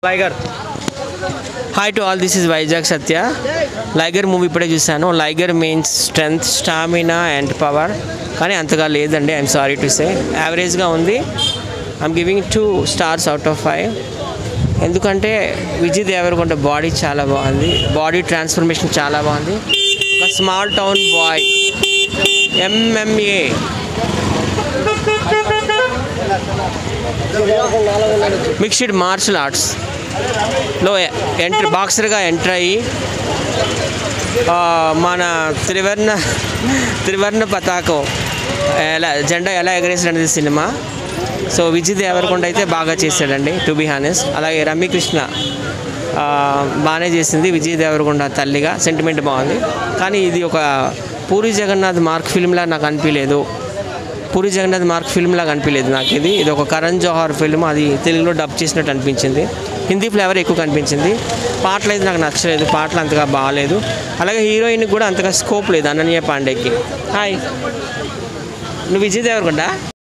Liger hi to all this is Vizag Satya Liger movie ఇప్పుడే చూశాను Liger means strength stamina and power కానీ అంతగా లేదండి ఐఎమ్ సారీ టు సే యావరేజ్గా ఉంది I'm giving two stars out of five ఎందుకంటే విజయ్ దేవరకొండ బాడీ చాలా బాగుంది బాడీ ట్రాన్స్ఫర్మేషన్ చాలా బాగుంది ఒక small town boy MMA mixed martial arts లో ఎంట్రీ బాక్సర్గా ఎంటర్ అయ్యి ఆ, మన త్రివర్ణ త్రివర్ణ పతాకం ఎలా జెండా ఎలా ఎగరేసాడు అనేది సినిమా సో విజయ్ దేవరకొండ అయితే బాగా చేశాడండి టు బి హానెస్ట్ అలాగే రమ్యకృష్ణ ఆ, బాగానే చేసింది విజయ్ దేవరకొండ తల్లిగా సెంటిమెంట్ బాగుంది కానీ ఇది ఒక పూరి జగన్నాథ్ మార్క్ ఫిల్మ్లా నాకు అనిపించలేదు పూరి జగన్నాథ్ మార్క్ ఫిల్మ్ లాగా అనిపించలేదు నాకు ఇది ఇది ఒక కరణ్ జోహార్ ఫిల్మ్ అది తెలుగులో డబ్ చేసినట్టు అనిపించింది హిందీ ఫ్లేవర్ ఎక్కువ కనిపించింది పాటలు అయితే నాకు నచ్చలేదు పాటలు అంతగా బాగాలేదు అలాగే హీరోయిన్ కూడా అంతగా స్కోప్ లేదు అనన్య పాండేకి హాయ్ నువ్వు విజయ్ దేవరకొండ